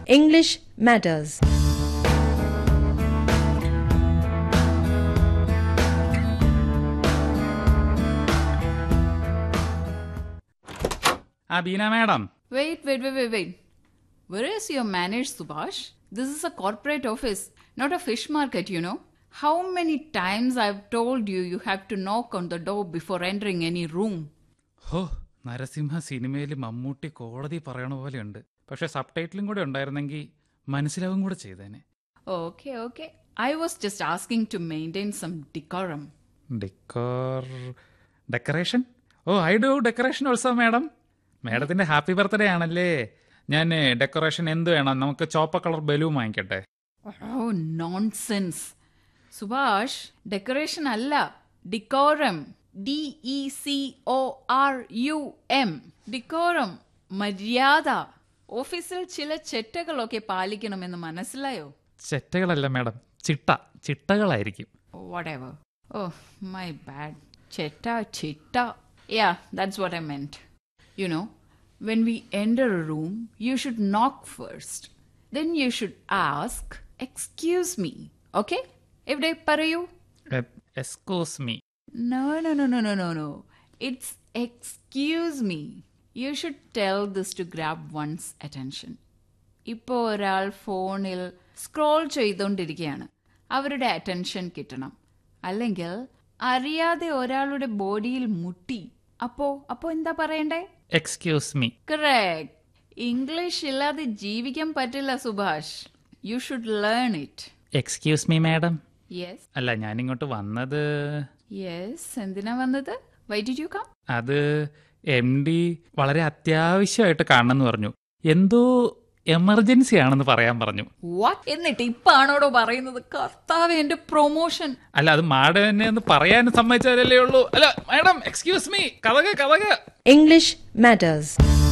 English Matters. ആ Beena madam Wait, wait, wait, wait, wait. Where is your manners, Subhash? This is a corporate office, not a fish market, you know. How many times I've told you you have to knock on the door before entering any room? ഹോ നരസിംഹ സിനിമയിൽ മമ്മൂട്ടി കോടതി പറയണ പോലെയുണ്ട് പക്ഷെ sub ടൈറ്റിലും കൂടെ ഉണ്ടായിരുന്നെങ്കിൽ മനസ്സിലാവും കൂടെ ചെയ്തേനെ Okay, okay. I was just asking to maintain some decorum. Decor decoration oh I do decoration also madam മാഡത്തിന്റെ ഹാപ്പി ബർത്ത്ഡേ ആണല്ലേ ഞാൻ ഡെക്കറേഷൻ എന്ത് വേണം നമുക്ക് ചോപ്പ കളർ ബലൂൺ വാങ്ങിക്കട്ടെ Oh, nonsense. Subhash, decoration അല്ല decorum. D E C O R U M decorum മര്യാദ ഓഫീസിൽ ചില ചെറ്റകളൊക്കെ പാലിക്കണമെന്ന് മനസ്സിലായോ ചെറ്റകളല്ല മാഡം ചിട്ട ചിട്ടകളായിരിക്കും whatever. Oh, my bad. Chetta, chitta. Yeah, that's what I meant. You know, when we enter a room, you should knock first. Then you should ask, Excuse me. Okay? എവിടെ പറയൂ excuse me No, no, no, no, no, no, no. It's excuse me. You should tell this to grab one's attention. ഇപ്പോൾ ഒരാൾ ഫോണിൽ scroll ചെയ്തുകൊണ്ടിരിക്കുകയാണ് അവരുടെ attention കിട്ടണം അല്ലെങ്കിൽ അറിയാതെ ഒരാളുടെ ബോഡിയിൽ മുട്ടി അപ്പോ അപ്പോ എന്താ പറയണ്ടേ എക്സ്ക്യൂസ് മീ കറക്റ്റ് ഇംഗ്ലീഷ് ഇല്ലാതെ ജീവിക്കാൻ പറ്റില്ല Subhash you should learn it excuse me madam yes അല്ല ഞാനിങ്ങോട്ട് വന്നത് യെസ് എന്തിനാ വന്നത് വൈ ഡിഡ് യു കം അത് എം ഡി വളരെ അത്യാവശ്യമായിട്ട് കാണണമെന്ന് പറഞ്ഞു എന്തോ എമർജൻസി ആണെന്ന് പറയാൻ പറഞ്ഞു വാട്ട് എന്നിട്ട് ഇപ്പാണോടോ പറയുന്നത് കർത്താവ് എന്റെ പ്രൊമോഷൻ അല്ല അത് മാഡം എന്നെ ഒന്ന് പറയാൻ സമ്മതിച്ചാലല്ലേ ഉള്ളൂ അല്ല മാഡം എക്സ്ക്യൂസ് മീ കഥക കഥക English Matters.